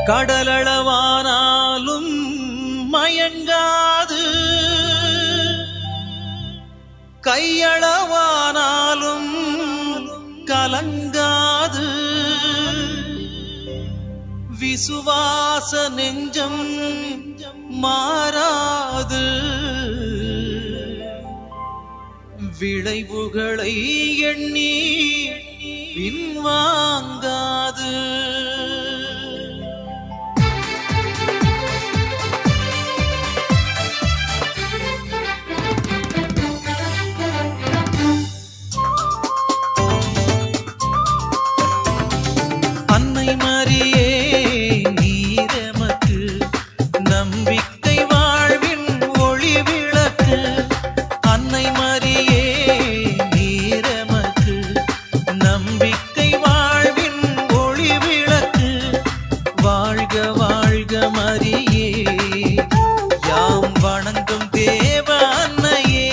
கடலளவானாலும் மயங்காது கையளவானாலும் கலங்காது விசுவாச நெஞ்சம் மாறாது விளைவுகளை எண்ணி பின்வாங்காது அன்னை மரியே நீரமக்கு நம்பிக்கை வாழ்வின் ஒளி விளக்கு அன்னை மரியே நீரமக்கு நம்பிக்கை வாழ்வின் ஒளி விளக்கு வாழ்க வாழ்க மரியே யாம் வணங்கும் தேவ அன்னையே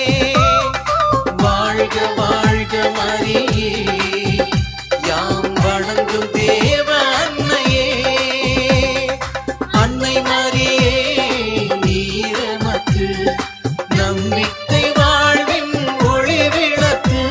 வாழ்க வாழ்க மரியே யாம் வணங்கும் தேவ அன்னையே அன்னை மரியே நீரமக்கு நம்பிக்கை வாழ்வின் ஒளி விளக்கு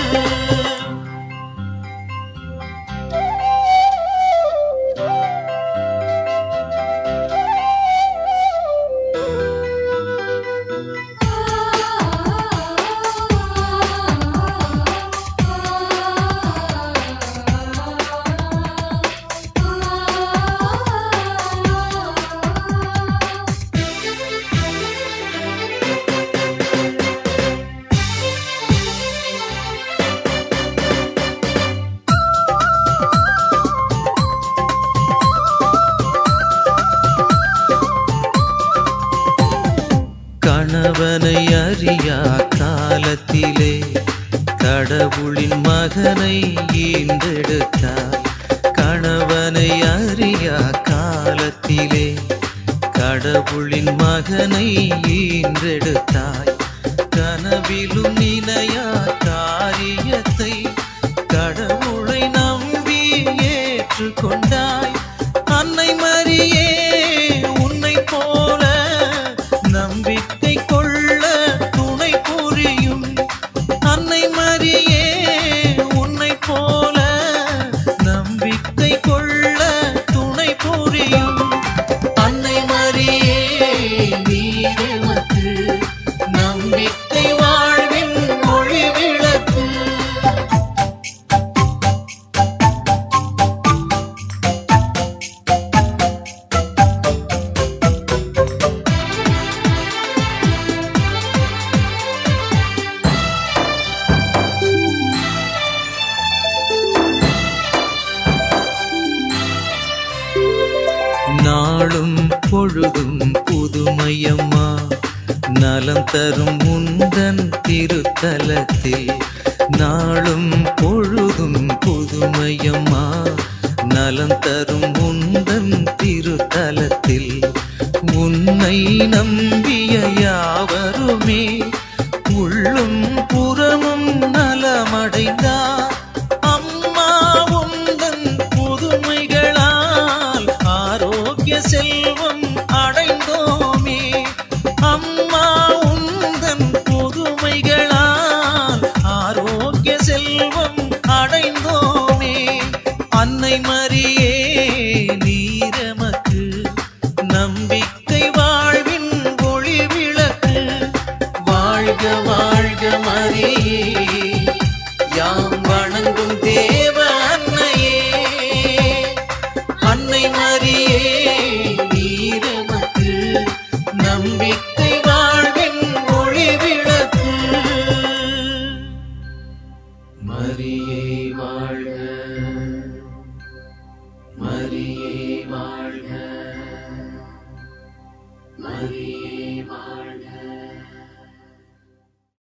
கணவனை அறியா காலத்திலே கடவுளின் மகனை ஈண்டெடுத்தார் கணவனை அறியா காலத்திலே கடவுளின் மகனை ஈன்றெடுத்தாய் கனவிலும் நினையா காரியத்தை கடவுளை நம்பி ஏற்றுக்கொண்டாய் அன்னை மரியே உன்னை போல நம்பிக்கை கொள்ள துணை புரியும் அன்னை மரியே உன்னை போல நம்பிக்கை கொள்ள துணை புரியும் அன்னை மரியே நீரமக்கு நம்பிக்கை வாழ்வின் மொழி விளக்கு நாளும் பொழுதும் புதுமையம்மா நலம் தரும் முந்தன் திருத்தலத்தில் நாளும் பொழுதும் புதுமையம்மா நலம் தரும் முந்தன் திருத்தலத்தில் உன்னை நம்பிய யாவருமே உள்ளும் புறமும் நலமடைந்த